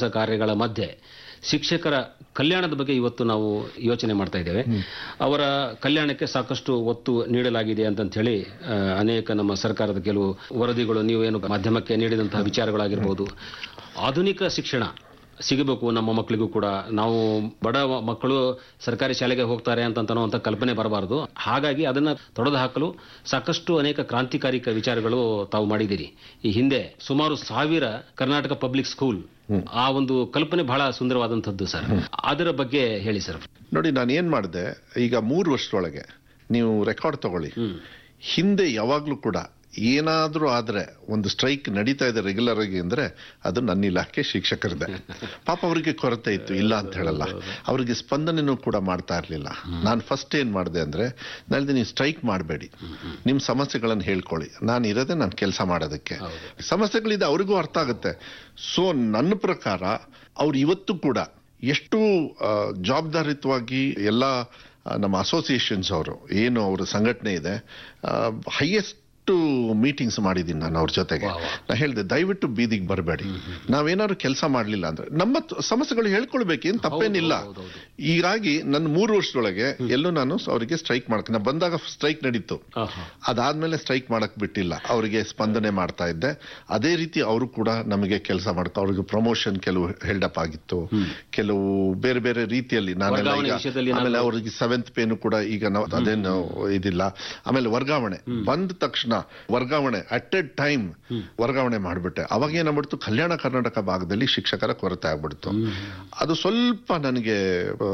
ಕಾರ್ಯಗಳ ಮಧ್ಯೆ ಶಿಕ್ಷಕರ ಕಲ್ಯಾಣದ ಬಗ್ಗೆ ಇವತ್ತು ನಾವು ಯೋಚನೆ ಮಾಡ್ತಾ ಇದ್ದೇವೆ ಅವರ ಕಲ್ಯಾಣಕ್ಕೆ ಸಾಕಷ್ಟು ಒತ್ತು ನೀಡಲಾಗಿದೆ ಅಂತಂತ ಹೇಳಿ ಆ, ಅನೇಕ ನಮ್ಮ ಸರ್ಕಾರದ ಕೆಲವು ವರದಿಗಳು ನೀವೇನು ಮಾಧ್ಯಮಕ್ಕೆ ನೀಡಿದಂತಹ ವಿಚಾರಗಳಾಗಿರ್ಬೋದು ಆಧುನಿಕ ಶಿಕ್ಷಣ ಸಿಗಬೇಕು ನಮ್ಮ ಮಕ್ಕಳಿಗೂ ಕೂಡ ನಾವು ಬಡ ಮಕ್ಕಳು ಸರ್ಕಾರಿ ಶಾಲೆಗೆ ಹೋಗ್ತಾರೆ ಅಂತ ಅನ್ನುವಂಥ ಕಲ್ಪನೆ ಬರಬಾರದು ಹಾಗಾಗಿ ಅದನ್ನ ತೊಡೆದು ಹಾಕಲು ಸಾಕಷ್ಟು ಅನೇಕ ಕ್ರಾಂತಿಕಾರಿ ವಿಚಾರಗಳು ತಾವು ಮಾಡಿದ್ದೀರಿ ಈ ಹಿಂದೆ ಸುಮಾರು ಸಾವಿರ ಕರ್ನಾಟಕ ಪಬ್ಲಿಕ್ ಸ್ಕೂಲ್ ಆ ಒಂದು ಕಲ್ಪನೆ ಬಹಳ ಸುಂದರವಾದಂಥದ್ದು ಸರ್ ಅದರ ಬಗ್ಗೆ ಹೇಳಿ ಸರ್ ನೋಡಿ ನಾನು ಏನ್ ಮಾಡಿದೆ ಈಗ ಮೂರು ವರ್ಷದೊಳಗೆ ನೀವು ರೆಕಾರ್ಡ್ ತಗೊಳ್ಳಿ ಹಿಂದೆ ಯಾವಾಗ್ಲೂ ಕೂಡ ಏನಾದ್ರೂ ಆದ್ರೆ ಒಂದು ಸ್ಟ್ರೈಕ್ ನಡೀತಾ ಇದೆ ರೆಗ್ಯುಲರ್ ಆಗಿ ಅಂದ್ರೆ ಅದು ನನ್ನ ಇಲಾಖೆ ಶಿಕ್ಷಕರದೇ ಪಾಪ ಅವರಿಗೆ ಕೊರತೆ ಇತ್ತು ಇಲ್ಲ ಅಂತ ಹೇಳಲ್ಲ ಅವರಿಗೆ ಸ್ಪಂದನೆನೂ ಕೂಡ ಮಾಡ್ತಾ ಇರ್ಲಿಲ್ಲ ನಾನು ಫಸ್ಟ್ ಏನ್ ಮಾಡಿದೆ ಅಂದ್ರೆ ನಾನು ನೀವು ಸ್ಟ್ರೈಕ್ ಮಾಡಬೇಡಿ ನಿಮ್ ಸಮಸ್ಯೆಗಳನ್ನು ಹೇಳ್ಕೊಳ್ಳಿ ನಾನು ಇರೋದೇ ನಾನು ಕೆಲಸ ಮಾಡೋದಕ್ಕೆ ಸಮಸ್ಯೆಗಳಿದೆ ಅವ್ರಿಗೂ ಅರ್ಥ ಆಗುತ್ತೆ ಸೊ ನನ್ನ ಪ್ರಕಾರ ಅವ್ರು ಇವತ್ತು ಕೂಡ ಎಷ್ಟು ಆ, ಜವಾಬ್ದಾರಿತ್ವಾಗಿ ಎಲ್ಲ ಆ, ನಮ್ಮ ಅಸೋಸಿಯೇಷನ್ಸ್ ಅವರು ಏನು ಅವರ ಸಂಘಟನೆ ಇದೆ ಹೈಯೆಸ್ಟ್ ಮೀಟಿಂಗ್ಸ್ ಮಾಡಿದ್ದೀನಿ ನಾನು ಅವ್ರ ಜೊತೆಗೆ ನಾ ಹೇಳಿದೆ ದಯವಿಟ್ಟು ಬೀದಿಗೆ ಬರಬೇಡಿ ನಾವೇನಾದ್ರು ಕೆಲಸ ಮಾಡಲಿಲ್ಲ ಅಂದ್ರೆ ನಮ್ಮ ತ- ಸಮಸ್ಯೆಗಳು ಹೇಳ್ಕೊಳ್ಬೇಕು ಏನ್ ತಪ್ಪೇನಿಲ್ಲ ಹೀಗಾಗಿ ನನ್ನ ಮೂರು ವರ್ಷದೊಳಗೆ ಎಲ್ಲೂ ನಾನು ಅವರಿಗೆ ಸ್ಟ್ರೈಕ್ ಮಾಡ್ತೀನಿ ನಾ ಬಂದಾಗ ಸ್ಟ್ರೈಕ್ ನಡೀತು ಅದಾದ್ಮೇಲೆ ಸ್ಟ್ರೈಕ್ ಮಾಡಕ್ ಬಿಟ್ಟಿಲ್ಲ ಅವರಿಗೆ ಸ್ಪಂದನೆ ಮಾಡ್ತಾ ಇದ್ದೆ ಅದೇ ರೀತಿ ಅವರು ಕೂಡ ನಮಗೆ ಕೆಲಸ ಮಾಡ್ತಾ ಅವ್ರಿಗೆ ಪ್ರಮೋಷನ್ ಕೆಲವು ಹೆಲ್ಡಪ್ ಆಗಿತ್ತು ಕೆಲವು ಬೇರೆ ಬೇರೆ ರೀತಿಯಲ್ಲಿ ನಾನೆಲ್ಲ ವರ್ಗಾವಣೆ ಈಗ ವಿಷಯದಲ್ಲಿ ಆಮೇಲೆ ಅವ್ರಿಗೆ ಸೆವೆಂತ್ ಪೇನು ಕೂಡ ಈಗ ನಾವು ಅದೇನು ಇದಿಲ್ಲ ಆಮೇಲೆ ವರ್ಗಾವಣೆ ಬಂದ ತಕ್ಷಣ ವರ್ಗಾವಣೆ ಅಟ್ ಎ ಟೈಮ್ ವರ್ಗಾವಣೆ ಮಾಡ್ಬಿಟ್ಟೆ ಅವಾಗ ಏನಾಗ್ಬಿಡ್ತು ಕಲ್ಯಾಣ ಕರ್ನಾಟಕ ಭಾಗದಲ್ಲಿ ಶಿಕ್ಷಕರ ಕೊರತೆ ಆಗ್ಬಿಡ್ತು ಅದು ಸ್ವಲ್ಪ ನನಗೆ ಆ,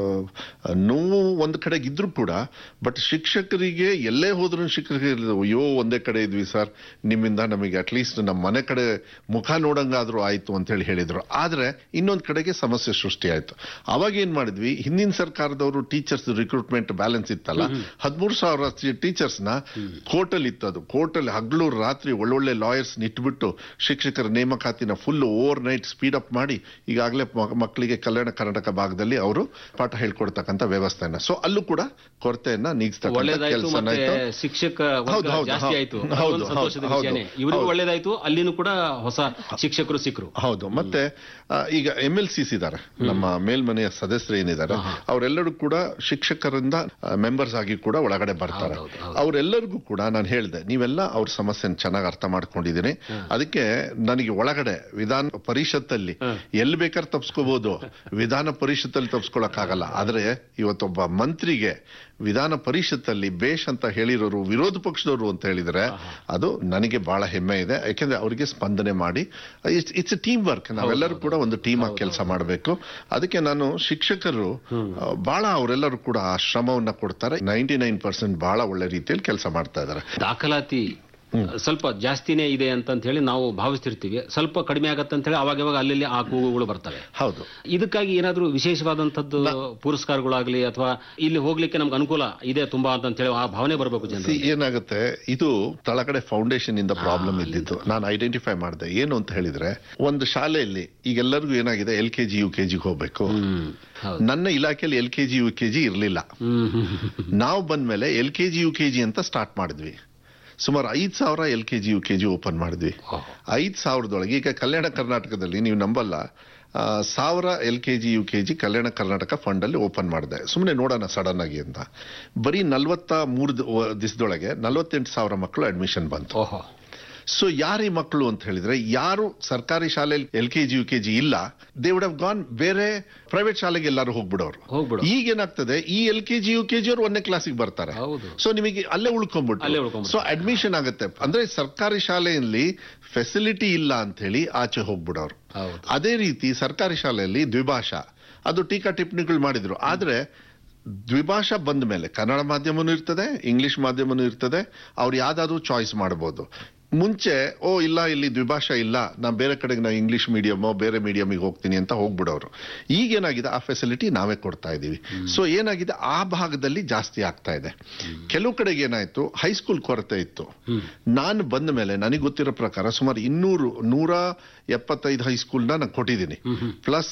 ನೋವು ಒಂದ್ ಕಡೆಗೆ ಇದ್ರು ಕೂಡ ಬಟ್ ಶಿಕ್ಷಕರಿಗೆ ಎಲ್ಲೇ ಹೋದ್ರು ಶಿಕ್ಷಕರಿಗೆ ಅಯ್ಯೋ ಒಂದೇ ಕಡೆ ಇದ್ವಿ ಸರ್ ನಿಮ್ಮಿಂದ ನಮಗೆ ಅಟ್ಲೀಸ್ಟ್ ನಮ್ಮ ಮನೆ ಕಡೆ ಮುಖ ನೋಡಂಗಾದ್ರೂ ಆಯ್ತು ಅಂತ ಹೇಳಿ ಹೇಳಿದ್ರು ಆದ್ರೆ ಇನ್ನೊಂದ್ ಕಡೆಗೆ ಸಮಸ್ಯೆ ಸೃಷ್ಟಿ ಆಯ್ತು ಅವಾಗ ಏನ್ ಮಾಡಿದ್ವಿ ಹಿಂದಿನ ಸರ್ಕಾರದವರು ಟೀಚರ್ಸ್ ರಿಕ್ರೂಟ್ಮೆಂಟ್ ಬ್ಯಾಲೆನ್ಸ್ ಇತ್ತಲ್ಲ ಹದಿಮೂರು ಸಾವಿರ ಟೀಚರ್ಸ್ ನ ಕೋರ್ಟಲ್ಲಿ ಇತ್ತು ಅದು ಕೋರ್ಟಲ್ಲಿ ಹಗಲು ರಾತ್ರಿ ಒಳ್ಳೊಳ್ಳೆ ಲಾಯರ್ಸ್ ಇಟ್ಬಿಟ್ಟು ಶಿಕ್ಷಕರ ನೇಮಕಾತಿನ full overnight speed up ಮಾಡಿ ಈಗಾಗಲೇ ಮಕ್ಕಳಿಗೆ ಕಲ್ಯಾಣ ಕರ್ನಾಟಕ ಭಾಗದಲ್ಲಿ ಅವರು ಪಾಠ ಹೇಳ್ಕೊಡ್ತಕ್ಕಂಥ ವ್ಯವಸ್ಥೆನ ಸೊ ಅಲ್ಲೂ ಕೂಡ ಕೊರತೆಯನ್ನ ನೀಗಿಸ್ತಕ್ಕಂಥ ಒಳ್ಳೇದಾಯ್ತು ಕೆಲಸ ಮತ್ತೆ ಆಯ್ತು ಶಿಕ್ಷಕ ವರ್ಗ ಹೌದು, ಹೌದು, ಜಾಸ್ತಿ ಹೌದು. ಆಯ್ತು ಹೌದು, ಅದೊಂದು ಸಂತೋಷದ ಹೌದು, ವಿಷಯನೇ ಹೌದು. ಇವರಿಗೂ ಹೌದು. ಒಳ್ಳೇದಾಯ್ತು ಅಲ್ಲಿನೂ ಕೂಡ ಹೊಸ ಶಿಕ್ಷಕರು ಸಿಕ್ಕರು ಹೌದು ಮತ್ತೆ ಆ, ಈಗ ಎಂ ಎಲ್ ಸಿಸ್ ಇದ್ದಾರೆ ನಮ್ಮ ಮೇಲ್ಮನೆಯ ಸದಸ್ಯರು ಏನಿದ್ದಾರೆ ಅವರೆಲ್ಲರೂ ಕೂಡ ಶಿಕ್ಷಕರಿಂದ ಮೆಂಬರ್ಸ್ ಆಗಿ ಕೂಡ ಒಳಗಡೆ ಬರ್ತಾರೆ ಹೌದು, ಹೌದು. ಅವರೆಲ್ಲರಿಗೂ ಕೂಡ ನಾನು ಹೇಳಿದೆ ನೀವೆಲ್ಲ ಅವ್ರ ಸಮಸ್ಯೆನ ಚೆನ್ನಾಗಿ ಅರ್ಥ ಮಾಡ್ಕೊಂಡಿದ್ದೀನಿ ಅದಕ್ಕೆ ನನಗೆ ಒಳಗಡೆ ವಿಧಾನ ಪರಿಷತ್ತಲ್ಲಿ ಎಲ್ಲಿ ಬೇಕಾದ್ರೆ ತಪ್ಸ್ಕೋಬಹುದು ವಿಧಾನ ಪರಿಷತ್ತಲ್ಲಿ ತಪ್ಸ್ಕೊಳಕ್ಕಾಗಲ್ಲ ಆದ್ರೆ ಇವತ್ತೊಬ್ಬ ಮಂತ್ರಿಗೆ ವಿಧಾನ ಪರಿಷತ್ತಲ್ಲಿ ಬೇಷ್ ಅಂತ ಹೇಳಿರೋರು ವಿರೋಧ ಪಕ್ಷದವರು ಅಂತ ಹೇಳಿದ್ರೆ ಅದು ನನಗೆ ಬಹಳ ಹೆಮ್ಮೆ ಇದೆ ಯಾಕೆಂದ್ರೆ ಅವರಿಗೆ ಸ್ಪಂದನೆ ಮಾಡಿ ಇಟ್ಸ್ ಟೀಮ್ ವರ್ಕ್ ನಾವೆಲ್ಲರೂ ಕೂಡ ಒಂದು ಟೀಮ್ ಆಗಿ ಕೆಲಸ ಮಾಡಬೇಕು ಅದಕ್ಕೆ ನಾನು ಶಿಕ್ಷಕರು ಆ, ಬಹಳ ಅವರೆಲ್ಲರೂ ಕೂಡ ಆ ಶ್ರಮವನ್ನ ಕೊಡ್ತಾರೆ ನೈಂಟಿ ನೈನ್ ಪರ್ಸೆಂಟ್ ಬಹಳ ಒಳ್ಳೆ ರೀತಿಯಲ್ಲಿ ಕೆಲಸ ಮಾಡ್ತಾ ಇದ್ದಾರೆ ದಾಖಲಾತಿ ಸ್ವಲ್ಪ ಜಾಸ್ತಿನೇ ಇದೆ ಅಂತ ಹೇಳಿ ನಾವು ಭಾವಿಸ್ತಿರ್ತೀವಿ ಸ್ವಲ್ಪ ಕಡಿಮೆ ಆಗತ್ತೆ ಅಂತ ಹೇಳಿ ಅವಾಗ ಇವಾಗ ಅಲ್ಲಿ ಆ ಕೂಗುಗಳು ಬರ್ತವೆ ಹೌದು ಇದಕ್ಕಾಗಿ ಏನಾದ್ರೂ ವಿಶೇಷವಾದಂತದ್ದು ಪುರಸ್ಕಾರಗಳಾಗ್ಲಿ ಅಥವಾ ಇಲ್ಲಿ ಹೋಗ್ಲಿಕ್ಕೆ ನಮ್ಗೆ ಅನುಕೂಲ ಇದೆ ತುಂಬಾ ಅಂತ ಹೇಳಿ ಆ ಭಾವನೆ ಬರಬೇಕು See, ಜನರು ಏನಾಗುತ್ತೆ ಇದು ತಳಗಡೆ ಫೌಂಡೇಶನ್ ಇಂದ ಪ್ರಾಬ್ಲಮ್ ಇದ್ದಿದ್ದು ನಾನು ಐಡೆಂಟಿಫೈ ಮಾಡಿದೆ ಏನು ಅಂತ ಹೇಳಿದ್ರೆ ಒಂದು ಶಾಲೆಯಲ್ಲಿ ಈಗೆಲ್ಲರಿಗೂ ಏನಾಗಿದೆ L K G U K ಜಿಗೆ ಹೋಗ್ಬೇಕು ಹ್ಮ್ ಹೌದು ನನ್ನ ಇಲಾಖೆಯಲ್ಲಿ L K G U K G ಇರಲಿಲ್ಲ ಹ್ಮ್ ಹ್ಮ್ ಹ್ಮ್ ಹ್ಮ್. ನಾವು ಬಂದ್ಮೇಲೆ L K G U K G ಅಂತ ಸ್ಟಾರ್ಟ್ ಮಾಡಿದ್ವಿ ಸುಮಾರು ಐದ್ ಸಾವಿರ L K G U K G open ಮಾಡಿದ್ವಿ ಓಹ್. ಐದ್ ಸಾವಿರದೊಳಗೆ ಈಗ ಕಲ್ಯಾಣ ಕರ್ನಾಟಕದಲ್ಲಿ ನೀವು ನಂಬಲ್ಲ ಆ, ಸಾವಿರ L K G U K G Kalyana Karnataka fund ಅಲ್ಲಿ ಓಪನ್ ಮಾಡಿದೆ ಸುಮ್ಮನೆ ನೋಡೋಣ ಸಡನ್ ಆಗಿ ಅಂತ ಬರೀ ನಲ್ವತ್ತ ಮೂರು ದಿವಸದೊಳಗೆ ನಲ್ವತ್ತೆಂಟು ಸಾವಿರ ಮಕ್ಕಳು ಅಡ್ಮಿಷನ್ ಬಂತು ಓಹೋ ಸೊ ಯಾರು ಈ ಮಕ್ಕಳು ಅಂತ ಹೇಳಿದ್ರೆ ಯಾರು ಸರ್ಕಾರಿ ಶಾಲೆಯಲ್ಲಿ L K G U K G ಇಲ್ಲ ದೇ ವುಡ್ ಹವ್ ಗಾನ್ ಬೇರೆ ಪ್ರೈವೇಟ್ ಶಾಲೆಗೆ ಎಲ್ಲರೂ ಹೋಗ್ಬಿಡೋರು ಹೋಗ್ಬಿಡು. ಈಗ ಏನಾಗ್ತದೆ ಈ L K G U K G ಅವ್ರು ಒಂದನೇ ಕ್ಲಾಸಿಗೆ ಬರ್ತಾರೆ ಹೌದು. ಸೊ ನಿಮಗೆ ಅಲ್ಲೇ ಅಲ್ಲೇ ಉಳ್ಕೊಂಡ್ಬಿಟ್ಟು ಉಳ್ಕೊಂಡ್ಬಿಡ್ತಾರೆ. ಸೊ ಅಡ್ಮಿಷನ್ ಆಗುತ್ತೆ ಅಂದ್ರೆ ಸರ್ಕಾರಿ ಶಾಲೆಯಲ್ಲಿ ಫೆಸಿಲಿಟಿ ಇಲ್ಲ ಅಂತ ಹೇಳಿ ಆಚೆ ಹೋಗ್ಬಿಡೋರು ಹೌದು ಅದೇ ರೀತಿ ಸರ್ಕಾರಿ ಶಾಲೆಯಲ್ಲಿ ದ್ವಿಭಾಷಾ ಅದು ಟೀಕಾ ಟಿಪ್ಪಣಿಗಳು ಮಾಡಿದ್ರು ಆದ್ರೆ ದ್ವಿಭಾಷಾ ಬಂದ ಮೇಲೆ ಕನ್ನಡ ಮಾಧ್ಯಮನೂ ಇರ್ತದೆ ಇಂಗ್ಲಿಷ್ ಮಾಧ್ಯಮನೂ ಇರ್ತದೆ ಅವ್ರು ಯಾವ್ದಾದ್ರು ಚಾಯ್ಸ್ ಮಾಡಬಹುದು ಮುಂಚೆ ಓ ಇಲ್ಲ ಇಲ್ಲಿ ದ್ವಿಭಾಷಾ ಇಲ್ಲ ನಾ ಬೇರೆ ಕಡೆಗೆ ನಾ ಇಂಗ್ಲಿಷ್ ಮೀಡಿಯಮ್ ಬೇರೆ ಮೀಡಿಯಮಿಗೆ ಹೋಗ್ತೀನಿ ಅಂತ ಹೋಗ್ಬಿಡೋರು ಈಗೇನಾಗಿದೆ ಆ ಫೆಸಿಲಿಟಿ ನಾವೇ ಕೊಡ್ತಾ ಇದೀವಿ ಸೊ ಏನಾಗಿದೆ ಆ ಭಾಗದಲ್ಲಿ ಜಾಸ್ತಿ ಆಗ್ತಾ ಇದೆ ಕೆಲವು ಕಡೆಗೆ ಏನಾಯ್ತು ಹೈಸ್ಕೂಲ್ ಕೊರತೆ ಇತ್ತು ನಾನು ಬಂದ ಮೇಲೆ ನನಗೆ ಗೊತ್ತಿರೋ ಪ್ರಕಾರ ಸುಮಾರು ಇನ್ನೂರು ನೂರ ಎಪ್ಪತ್ತೈದು ಹೈಸ್ಕೂಲ್ನ ನಾನು ಕೊಟ್ಟಿದ್ದೀನಿ ಪ್ಲಸ್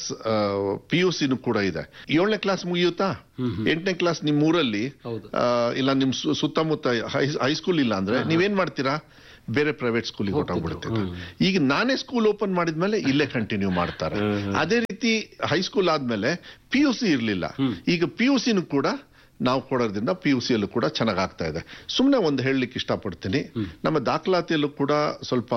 ಪಿ ಯು ಸಿನೂ ಕೂಡ ಇದೆ ಏಳನೇ ಕ್ಲಾಸ್ ಮುಗಿಯುತ್ತಾ ಎಂಟನೇ ಕ್ಲಾಸ್ ನಿಮ್ ಊರಲ್ಲಿ ಹೌದು. ಆ, ಇಲ್ಲ ನಿಮ್ ಸು- ಸುತ್ತಮುತ್ತ ಹೈ- ಹೈಸ್ಕೂಲ್ ಇಲ್ಲ ಅಂದ್ರೆ ನೀವೇನ್ ಮಾಡ್ತೀರಾ ಬೇರೆ ಪ್ರೈವೇಟ್ ಸ್ಕೂಲಿಗೆ ಹೊಟ್ಟೋಗ್ಬಿಡ್ತೀರಾ ಈಗ ನಾನೇ ಸ್ಕೂಲ್ ಓಪನ್ ಮಾಡಿದ್ಮೇಲೆ ಇಲ್ಲೇ ಕಂಟಿನ್ಯೂ ಮಾಡ್ತಾರೆ ಅದೇ ರೀತಿ ರೀತಿ ಹೈಸ್ಕೂಲ್ ಆದ್ಮೇಲೆ ಪಿ ಯು ಸಿ ಇರಲಿಲ್ಲ ಈಗ ಪಿ ಯು ಸಿನೂ ಕೂಡ ನಾವು ಕೊಡೋದ್ರಿಂದ ಪಿ ಯು ಸಿಯಲ್ಲೂ ಕೂಡ ಚೆನ್ನಾಗ್ ಆಗ್ತಾ ಇದೆ ಸುಮ್ಮನೆ ಒಂದು ಹೇಳಲಿಕ್ಕೆ ಇಷ್ಟಪಡ್ತೀನಿ ನಮ್ಮ ದಾಖಲಾತಿಯಲ್ಲೂ ಕೂಡ ಸ್ವಲ್ಪ